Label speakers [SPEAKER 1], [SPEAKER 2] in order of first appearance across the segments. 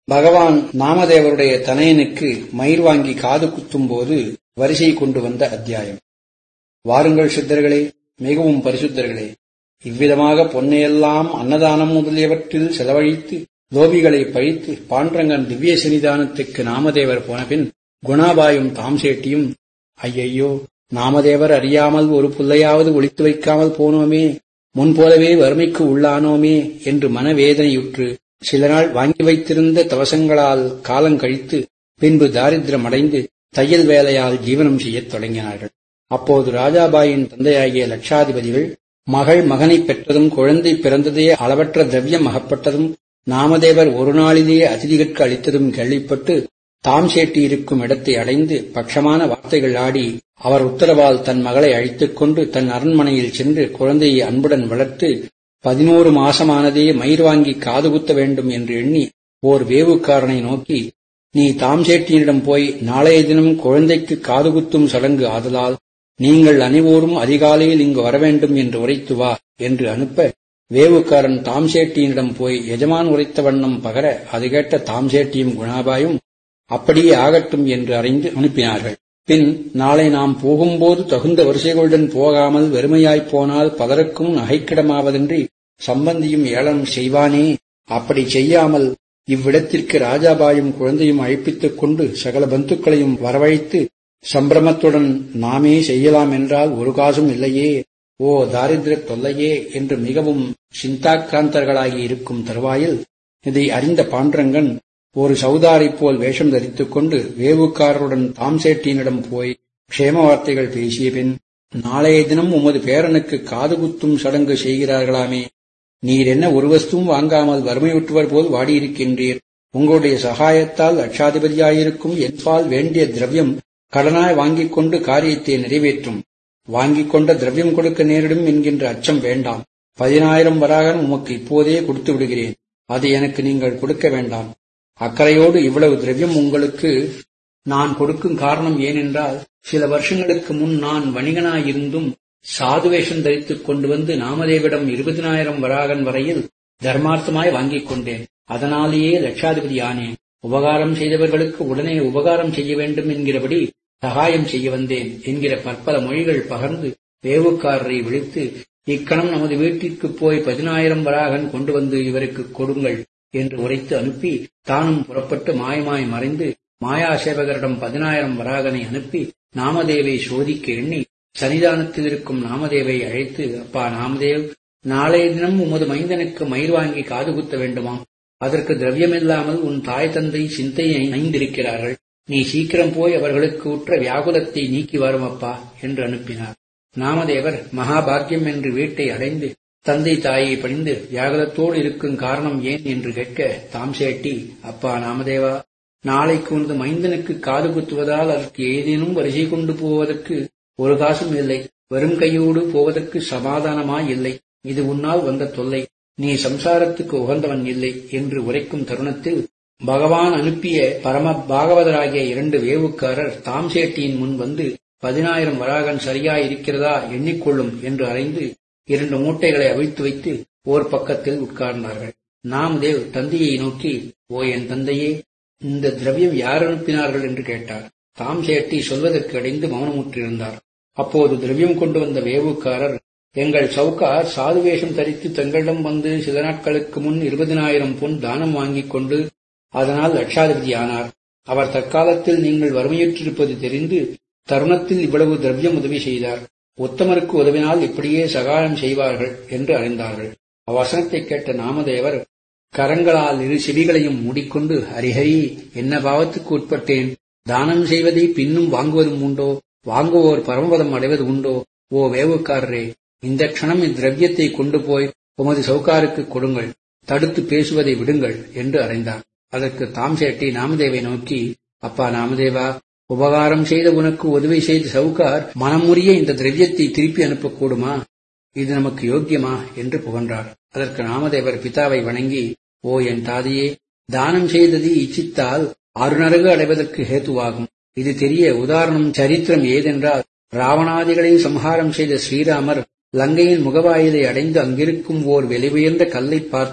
[SPEAKER 1] பகவான் நாமதேவருடைய தனையனுக்கு மயிர் வாங்கி காது குத்தும் போது வரிசை கொண்டு வந்த அத்தியாயம் வாருங்கள் சித்தர்களே மிகவும் பரிசுத்தர்களே இவ்விதமாக பொன்னையெல்லாம் அன்னதானம் முதலியவற்றில் செலவழித்து லோபிகளை பழித்து பாண்டரங்கன் திவ்ய சன்னிதானத்துக்கு நாமதேவர் போனபின் குணாபாயும் தாம்சேட்டியும் ஐயையோ நாமதேவர் அறியாமல் ஒரு புல்லையாவது ஒளித்து வைக்காமல் போனோமே முன்போலவே வறுமைக்கு உள்ளானோமே என்று மனவேதனையுற்று சில நாள் வாங்கி வைத்திருந்த தவசங்களால் காலம் கழித்து பின்பு தாரித்திரம் அடைந்து தையல் வேலையால் ஜீவனம் செய்யத் தொடங்கினார்கள் அப்போது ராஜாபாயின் தந்தையாகிய லட்சாதிபதிகள் மகள் மகனைப் பெற்றதும் குழந்தை பிறந்ததே அளவற்ற திரவியம் அகப்பட்டதும் நாமதேவர் ஒரு நாளிலேயே அதிதிகற்கு அளித்ததும் கேள்விப்பட்டு தாம் சேட்டி இருக்கும் இடத்தை அடைந்து பட்சமான வார்த்தைகள் ஆடி அவர் உத்தரவால் தன் மகளை அழைத்துக் கொண்டு தன் அரண்மனையில் சென்று குழந்தையை அன்புடன் வளர்த்து பதினோரு மாசமானதே மயிர் வாங்கி காது குத்த வேண்டும் என்று எண்ணி ஓர் வேவுக்காரனை நோக்கி நீ தாம் சேட்டியினிடம் போய் நாளைய தினம் குழந்தைக்கு காது குத்தும் சடங்கு ஆதலால் நீங்கள் அனைவோரும் அதிகாலையில் இங்கு வரவேண்டும் என்று உரைத்து வா என்று அனுப்ப வேவுக்காரன் தாம்சேட்டியினிடம் போய் எஜமான் உரைத்த வண்ணம் பகர அது கேட்ட தாம்சேட்டியும் குணாபாயும் அப்படியே ஆகட்டும் என்று அறிந்து அனுப்பினார்கள் பின் நாளை நாம் போகும்போது தகுந்த வரிசைகளுடன் போகாமல் வெறுமையாய்ப் போனால் பலருக்கும் நகைக்கிடமாவதின்றி சம்பந்தியும் ஏளனம் செய்வானே அப்படி செய்யாமல் இவ்விடத்திற்கு ராஜாபாயும் குழந்தையும் அழைப்பித்துக் கொண்டு சகல பந்துக்களையும் வரவழைத்து சம்பிரமத்துடன் நாமே செய்யலாம் என்றால் ஒரு காசும் இல்லையே ஓ தாரித்திர தொல்லையே என்று மிகவும் சிந்தாக்கிராந்தர்களாகி இருக்கும் தருவாயில் இதை அறிந்த பாண்டரங்கன் ஒரு சௌதாரைப் போல் வேஷம் தரித்துக் கொண்டு வேவுக்காரருடன் தாம்சேட்டியினிடம் போய் க்ஷேம வார்த்தைகள் பேசிய பின் நாளைய தினம் உமது பேரனுக்கு காது குத்தும் சடங்கு செய்கிறார்களாமே நீர் என்ன ஒரு வஸ்துவும் வாங்காமல் வறுமையுற்றவர் போல் வாடியிருக்கின்றீர் உங்களுடைய சகாயத்தால் லட்சாதிபதியாயிருக்கும் என்பால் வேண்டிய திரவியம் கடனாய் வாங்கிக் கொண்டு காரியத்தை நிறைவேற்றும் வாங்கிக் கொண்ட திரவியம் கொடுக்க நேரிடும் என்கின்ற அச்சம் வேண்டாம் பதினாயிரம் வராகன் உமக்கு இப்போதே கொடுத்து விடுகிறேன் அதை எனக்கு நீங்கள் கொடுக்க வேண்டாம் அக்கறையோடு இவ்வளவு திரவியம் உங்களுக்கு நான் கொடுக்கும் காரணம் ஏனென்றால் சில வருஷங்களுக்கு முன் நான் வணிகனாயிருந்தும் சாதுவேஷம் தரித்துக் கொண்டு வந்து நாமதேவிடம் இருபதினாயிரம் வராகன் வரையில் தர்மார்த்தமாய் வாங்கிக் கொண்டேன் அதனாலேயே லட்சாதிபதி ஆனேன் உபகாரம் செய்தவர்களுக்கு உடனே உபகாரம் செய்ய வேண்டும் என்கிறபடி சகாயம் செய்ய வந்தேன் என்கிற பற்பல மொழிகள் பகர்ந்து வேவுக்காரரை விழித்து இக்கணம் நமது வீட்டிற்கு போய் பதினாயிரம் வராகன் கொண்டு வந்து இவருக்கு கொடுங்கள் என்று உரைத்து அனுப்பி தானும் புறப்பட்டு மாயமாய் மறைந்து மாயா சேவகரிடம் பதினாயிரம் வராகனை அனுப்பி நாமதேவை சோதிக்க எண்ணி சன்னிதானத்தில் இருக்கும் நாமதேவை அழைத்து அப்பா நாமதேவ் நாளைய தினம் உமது மைந்தனுக்கு மயிர் வாங்கி காது குத்த வேண்டுமாம் அதற்கு திரவியமில்லாமல் உன் தாய் தந்தை சிந்தையை நைந்திருக்கிறார்கள் நீ சீக்கிரம் போய் அவர்களுக்கு உற்ற வியாகுலத்தை நீக்கி வரும் அப்பா என்று அனுப்பினார் நாமதேவர் மகாபாக்கியம் என்று வீட்டை அடைந்து தந்தை தாயை பணிந்து வியாகுலத்தோடு இருக்கும் காரணம் ஏன் என்று கேட்க தாம்சேட்டி அப்பா நாமதேவா நாளைக்கு உனது மைந்தனுக்கு காது குத்துவதால் அதற்கு ஏதேனும் வரிசை கொண்டு போவதற்கு ஒரு காசும் இல்லை வெறும் கையோடு போவதற்கு சமாதானமாய் இல்லை இது உன்னால் வந்த தொல்லை நீ சம்சாரத்துக்கு உகந்தவன் இல்லை என்று உரைக்கும் தருணத்தில் பகவான் அனுப்பிய பரம பாகவதராகிய இரண்டு வேவுக்காரர் தாம்சேட்டியின் முன் வந்து பதினாயிரம் வராகன் சரியாயிருக்கிறதா எண்ணிக்கொள்ளும் என்று அறிந்து இரண்டு மூட்டைகளை அவிழ்த்து வைத்து ஓர் பக்கத்தில் உட்கார்ந்தார்கள் நாமதேவ் தந்தையை நோக்கி ஓ என் தந்தையே இந்த திரவியம் யார் அனுப்பினார்கள் என்று கேட்டார் தாம் சேட்டி சொல்வதற்கு அடைந்து மௌனமுற்றிருந்தார் அப்போது திரவியம் கொண்டு வந்த வேவுக்காரர் எங்கள் சவுக்கார் சாதுவேஷம் தரித்து தங்களிடம் வந்து சில நாட்களுக்கு முன் இருபதினாயிரம் பொன் தானம் வாங்கிக் கொண்டு அதனால் லட்சாதிபதி ஆனார் அவர் தற்காலத்தில் நீங்கள் வறுமையுற்றிருப்பது தெரிந்து தருணத்தில் இவ்வளவு திரவியம் உதவி செய்தார் உத்தமருக்கு உதவினால் இப்படியே சகாயம் செய்வார்கள் என்று அறிந்தார்கள் அவ்வசனத்தை கேட்ட நாமதேவர் கரங்களால் இரு செவிகளையும் மூடிக்கொண்டு ஹரிஹரி என்ன பாவத்துக்கு உட்பட்டேன் தானம் செய்வதை பின்னும் வாங்குவதும் உண்டோ வாங்குவோர் பரமபதம் அடைவது உண்டோ ஓ வேவுக்காரரே இந்த க்ஷணம் இத்திரவியத்தை கொண்டு போய் உமது சவுக்காருக்கு கொடுங்கள் தடுத்து பேசுவதை விடுங்கள் என்று அறைந்தார் அதற்கு தாம்சேட்டி நாமதேவை நோக்கி அப்பா நாமதேவா உபகாரம் செய்த உனக்கு உதவி செய்த சவுக்கார் மனமுறிய இந்த திரவியத்தை திருப்பி அனுப்பக்கூடுமா இது நமக்கு யோக்கியமா என்று புகன்றார் அதற்கு நாமதேவர் பிதாவை வணங்கி ஓ என் தாதியே தானம் செய்தது இச்சித்தால் அருணரகு அடைவதற்கு ஹேத்துவாகும் இது தெரிய உதாரணம் சரித்திரம் ஏதென்றால் ராவணாதிகளை சம்ஹாரம் செய்த ஸ்ரீராமர் லங்கையின் முகவாயிலை அடைந்து அங்கிருக்கும் ஓர் விலையுயர்ந்த கல்லை பார்த்து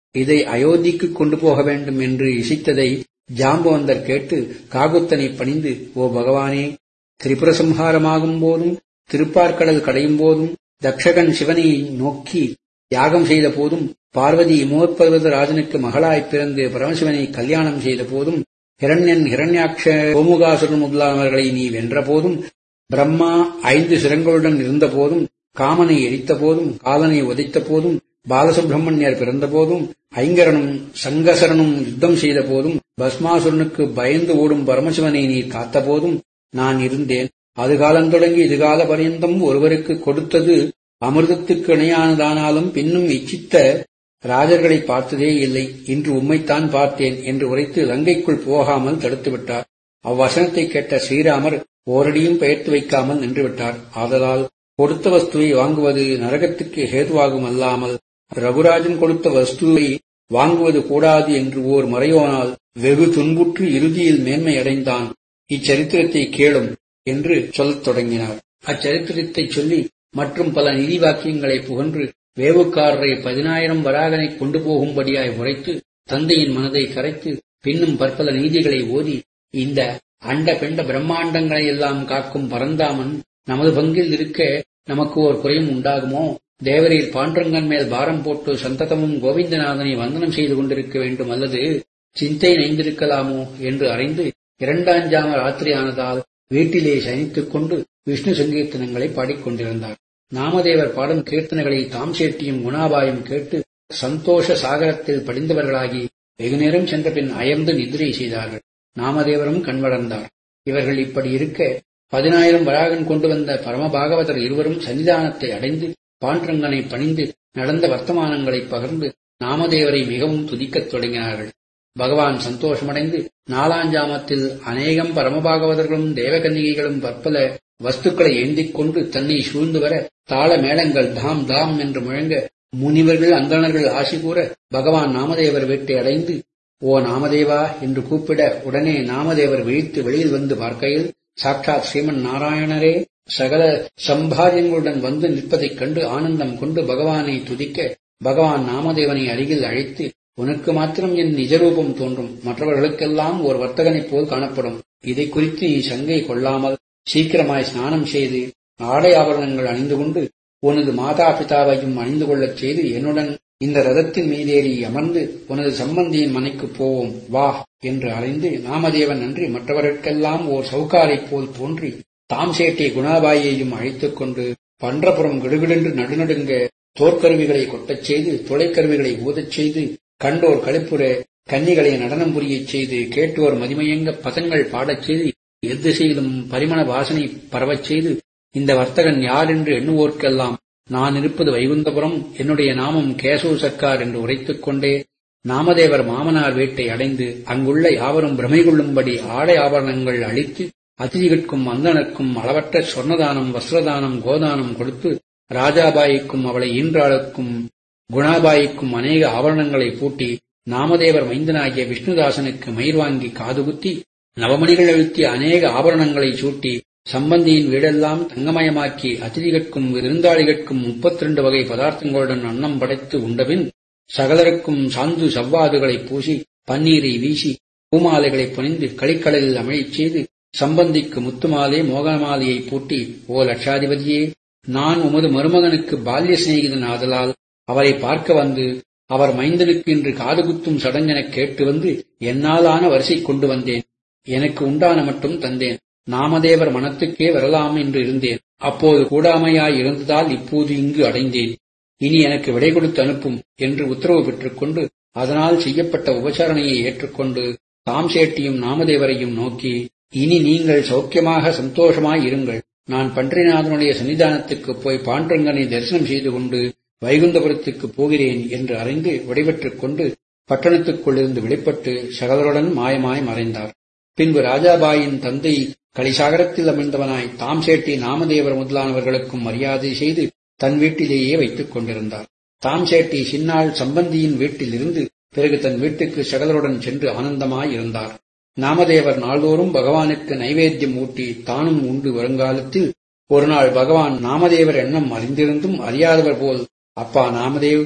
[SPEAKER 1] இதை அயோத்திக்கு கொண்டு போக வேண்டும் என்று இசித்ததை ஜாம்பவந்தர் கேட்டு காகுத்தனை பணிந்து ஓ பகவானே திரிபுர சம்ஹாரமாகும் போதும் திருப்பார்கடல் கடையும் போதும் தக்ஷகன் சிவனை நோக்கி யாகம் செய்த போதும் பார்வதி இமோத்பர்வத ராஜனுக்கு மகளாய்ப் பிறந்து பரமசிவனை கல்யாணம் செய்த போதும் ஹிரண்யன் ஹிரண்யாட்ச கோமுகாசுரன் முதலானவர்களை நீ வென்ற போதும் பிரம்மா ஐந்து சிரங்களுடன் இருந்த போதும் காமனை எரித்த போதும் காலனை உதைத்த போதும் பாலசுப்பிரமணியர் பிறந்த போதும் ஐங்கரனும் சங்கசரனும் யுத்தம் செய்த போதும் பஸ்மாசுரனுக்கு பயந்து ஓடும் பரமசிவனை நீர் காத்த போதும் நான் இருந்தேன் அது காலம் தொடங்கி இதுகால பரியந்தம் ஒருவருக்கு கொடுத்தது அமிர்தத்துக்கு இணையானதானாலும் பின்னும் இச்சித்த ராஜர்களை பார்த்ததே இல்லை இன்று உம்மைத்தான் பார்த்தேன் என்று உரைத்து லங்கைக்குள் போகாமல் தடுத்துவிட்டார் அவ்வசனத்தை கேட்ட ஸ்ரீராமர் ஓரடியும் பெயர்த்து வைக்காமல் நின்றுவிட்டார் ஆதலால் கொடுத்த வஸ்துவை வாங்குவது நரகத்துக்கு ஹேதுவாகும் அல்லாமல் ரகுராஜன் கொடுத்த வஸ்துவை வாங்குவது கூடாது என்று ஓர் மறையோனால் வெகு துன்புற்று இறுதியில் மேன்மை அடைந்தான் இச்சரித்திரத்தை கேளும் என்று சொல்லத் தொடங்கினார் அச்சரித்திரத்தை சொல்லி மற்றும் பல நிதி வாக்கியங்களை புகன்று வேவுக்காரரை பதினாயிரம் வராகனை கொண்டு போகும்படியாய் உரைத்து தந்தையின் மனதை கரைத்து பின்னும் பற்பல நீதிகளை ஓதி இந்த அண்ட பெண்ட பிரம்மாண்டங்களை எல்லாம் காக்கும் பரந்தாமன் நமது பங்கில் இருக்க நமக்கு ஓர் குறையும் உண்டாகுமோ தேவரீர் பாண்டரங்கன் மேல் பாரம் போட்டு சந்ததமும் கோவிந்தநாதனை வந்தனம் செய்து கொண்டிருக்க வேண்டும் அல்லது சிந்தை நைந்திருக்கலாமோ என்று அறிந்து இரண்டாஞ்சாம ராத்திரியானதால் வீட்டிலே சயனித்துக் கொண்டு விஷ்ணு சங்கீர்த்தனங்களை பாடிக்கொண்டிருந்தார் நாமதேவர் பாடும் கீர்த்தனைகளை தாம் சேட்டியும் குணாபாயும் கேட்டு சந்தோஷ சாகரத்தில் படிந்தவர்களாகி வெகுநேரம் சென்ற பின் அயர்ந்து நிதிரை செய்தார்கள் நாமதேவரும் கண்வளர்ந்தார் இவர்கள் இப்படி இருக்க பதினாயிரம் வராகன் கொண்டு வந்த பரமபாகவதர் இருவரும் சன்னிதானத்தை அடைந்து பாண்டரங்கனை பணிந்து நடந்த வர்த்தமானங்களை பகிர்ந்து நாமதேவரை மிகவும் துதிக்கத் தொடங்கினார்கள் பகவான் சந்தோஷமடைந்து நாலாஞ்சாமத்தில் அநேகம் பரமபாகவதர்களும் தேவகன்னிகைகளும் பற்பல வஸ்துக்களை ஏந்திக் கொண்டு தன்னை சூழ்ந்து வர தாள மேளங்கள் தாம் தாம் என்று முழங்க முனிவர்கள் அந்தணர்கள் ஆசி கூற பகவான் நாமதேவர் வீட்டை அடைந்து ஓ நாமதேவா என்று கூப்பிட உடனே நாமதேவர் விழித்து வெளியில் வந்து பார்க்கையில் சாட்சாத் ஸ்ரீமன் நாராயணரே சகல சம்பாரியங்களுடன் வந்து நிற்பதைக் கண்டு ஆனந்தம் கொண்டு பகவானை துதிக்க பகவான் நாமதேவனை அருகில் அழைத்து உனக்கு மாத்திரம் என் நிஜரூபம் தோன்றும் மற்றவர்களுக்கெல்லாம் ஒரு வர்த்தகனைப் போல் காணப்படும் இதை குறித்து நீ சங்கை கொள்ளாமல் சீக்கிரமாய் ஸ்நானம் செய்து ஆடை ஆபரணங்கள் அணிந்து கொண்டு உனது மாதா பிதாவையும் அணிந்து கொள்ளச் செய்து என்னுடன் இந்த ரதத்தின் மீதேறி அமர்ந்து உனது சம்பந்தியின் மனைக்கு போவோம் வா என்று அறைந்து நாமதேவன் அன்றி மற்றவர்களுக்கெல்லாம் ஓர் சவுக்காரைப் போல் தோன்றி தாம் சேட்டிய குணாபாயையும் அழைத்துக் கொண்டு பன்றபுறம் கிடுகிடென்று நடுநடுங்க தோற்கருவிகளை கொட்டச் செய்து தொலைக்கருவிகளை ஊதச் செய்து கண்டோர் களிப்புற கன்னிகளை நடனம் புரியச் செய்து கேட்டோர் மதிமயங்க பதங்கள் பாடச் செய்து எத்திசையிலும் பரிமள வாசனை பரவச் செய்து இந்த வர்த்தகன் யார் என்று எண்ணுவோர்க்கெல்லாம் நான் இருப்பது வைகுந்தபுரம் என்னுடைய நாமம் கேசவ சர்க்கார் என்று உரைத்துக் கொண்டே நாமதேவர் மாமனார் வீட்டை அடைந்து அங்குள்ள யாவரும் பிரமை கொள்ளும்படி ஆடை ஆபரணங்கள் அளித்து அதிதிகட்கும் அந்தனர்க்கும் அளவற்ற சொர்ணதானம் வஸ்திரதானம் கோதானம் கொடுத்து ராஜாபாய்க்கும் அவளை ஈன்றாளுக்கும் குணாபாய்க்கும் அநேக ஆபரணங்களை பூட்டி நாமதேவர் மைந்தனாகிய விஷ்ணுதாசனுக்கு மயிர் வாங்கி காதுகுத்தி நவமணிகள் அழுத்திய அநேக ஆபரணங்களை சூட்டி சம்பந்தியின் வீடெல்லாம் தங்கமயமாக்கி அதிதிகட்கும் விருந்தாளிகட்கும் முப்பத்தி ரெண்டு வகை பதார்த்தங்களுடன் அன்னம் படைத்து உண்டபின் சகலருக்கும் சாந்து சவ்வாதுகளை பூசி பன்னீரை வீசி பூமாலைகளை புனிந்து களிக்கடலில் அமழிச் செய்து சம்பந்திக்கு முத்துமாலை மோகனமாலையை பூட்டி ஓ லட்சாதிபதியே நான் உமது மருமகனுக்கு பால்ய சிநேகிதன் ஆதலால் அவரை பார்க்க வந்து அவர் மைந்தனுக்கு இன்று காதுகுத்தும் சடங்கெனக் கேட்டு வந்து என்னாலான வரிசை கொண்டு வந்தேன் எனக்கு உண்டான மட்டும் தந்தேன் நாமதேவர் மனத்துக்கே வரலாம் என்று இருந்தேன் அப்போது கூடாமையாய் இருந்ததால் இப்போது இங்கு அடைந்தேன் இனி எனக்கு விடை கொடுத்து அனுப்பும் என்று உத்தரவு பெற்றுக்கொண்டு அதனால் செய்யப்பட்ட உபசாரணையை ஏற்றுக்கொண்டு தாம் சேட்டியும் நாமதேவரையும் நோக்கி இனி நீங்கள் சௌக்கியமாக சந்தோஷமாய் இருங்கள் நான் பன்றிநாதனுடைய சன்னிதானத்துக்கு போய் பாண்டரங்கனை தரிசனம் செய்து கொண்டு வைகுந்தபுரத்துக்கு போகிறேன் என்று அறிந்து விடைபெற்றுக் கொண்டு பட்டணத்துக்குள்ளிருந்து வெளிப்பட்டு சகலருடன் மாயமாய் மறைந்தார் பின்பு ராஜாபாயின் தந்தை கலிசாகரத்தில் அமிழ்ந்தவனாய் தாம் சேட்டி நாமதேவர் முதலானவர்களுக்கும் மரியாதை செய்து தன் வீட்டிலேயே வைத்துக் கொண்டிருந்தார் தாம் சேட்டி சின்னாள் சம்பந்தியின் வீட்டில் இருந்து பிறகு தன் வீட்டுக்கு சகலருடன் சென்று ஆனந்தமாய் இருந்தார் நாமதேவர் நாள்தோறும் பகவானுக்கு நைவேத்தியம் ஊட்டி தானும் உண்டு வருங்காலத்தில் ஒருநாள் பகவான் நாமதேவர் எண்ணம் அறிந்திருந்தும் அறியாதவர் போல் அப்பா நாமதேவ்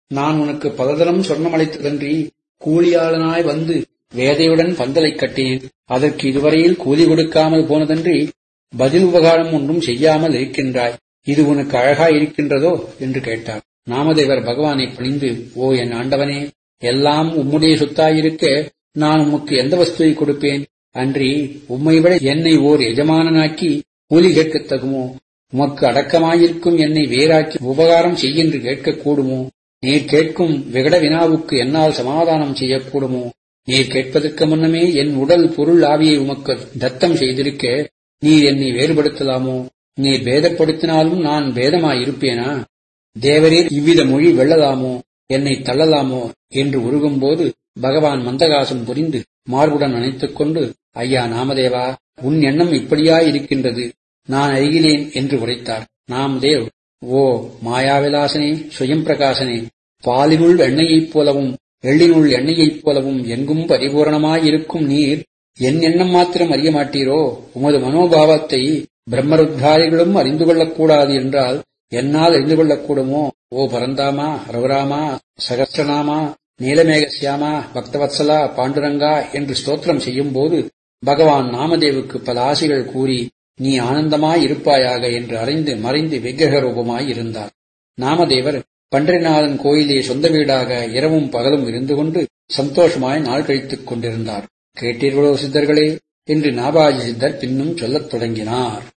[SPEAKER 1] நான் உனக்கு பலதரம் சொர்ணமளித்ததன்றி கூலியாளனாய் வந்து வேதையுடன் பந்தலைக் கட்டினேன் அதற்கு இதுவரையில் கூலி கொடுக்காமல் போனதன்றி பதில் உபகாரம் ஒன்றும் செய்யாமல் இருக்கின்றாய் இது உனக்கு அழகாய் இருக்கின்றதோ என்று கேட்டார் நாமதேவர் பகவானை பணிந்து ஓ என் ஆண்டவனே எல்லாம் உம்முடைய சொத்தாயிருக்க நான் உமக்கு எந்த வஸ்துவை கொடுப்பேன் அன்றி உம்மை விட என்னை ஓர் எஜமானனாக்கி கூலி கேட்கத் தகுமோ உமக்கு அடக்கமாயிருக்கும் என்னை வேறாக்கி உபகாரம் செய்யென்று கேட்கக்கூடுமோ நீர் கேட்கும் விகட வினாவுக்கு என்னால் சமாதானம் செய்யக்கூடுமோ நீர் கேட்பதற்கு முன்னமே என் உடல் பொருள் ஆவியை உமக்கு தத்தம் செய்திருக்க நீர் என்னை வேறுபடுத்தலாமோ நீர் பேதப்படுத்தினாலும் நான் பேதமாயிருப்பேனா தேவரீர் இவ்வித மொழி வெல்லலாமோ என்னை தள்ளலாமோ என்று உருகும்போது பகவான் மந்தகாசம் புரிந்து மார்புடன் அணைத்துக் கொண்டு ஐயா நாமதேவா உன் எண்ணம் இப்படியாயிருக்கின்றது நான் அருகிலேன் என்று உரைத்தார் நாமதேவ் ஓ மாயாவிலாசனே சுயம் பிரகாசனே பாலினுள் எண்ணெயைப் போலவும் எள்ளினுள் எண்ணெயைப் போலவும் எங்கும் பரிபூரணமாயிருக்கும் நீர் என் எண்ணம் மாத்திரம் அறிய மாட்டீரோ உமது மனோபாவத்தை பிரம்மருத்தாரிகளும் அறிந்து கொள்ளக்கூடாது என்றால் என்னால் அறிந்து கொள்ளக்கூடுமோ ஓ பரந்தாமா ரகுராமா சகஸ்ரநாமா நீலமேகசியாமா பக்தவத்சலா பாண்டுரங்கா என்று ஸ்தோத்திரம் செய்யும்போது பகவான் நாமதேவுக்கு பல ஆசைகள் கூறி நீ ஆனந்தமாய் இருப்பாயாக என்று அறிந்து மறைந்து விக்கிரக ரூபமாய் இருந்தார் நாமதேவர் பன்றிநாதன் கோயிலே சொந்த வீடாக இரவும் பகலும் இருந்து கொண்டு சந்தோஷமாய் நாள் கழித்துக் கொண்டிருந்தார் கேட்டீர்களோ சித்தர்களே என்று நாபாஜி சித்தர் பின்னும் சொல்லத் தொடங்கினார்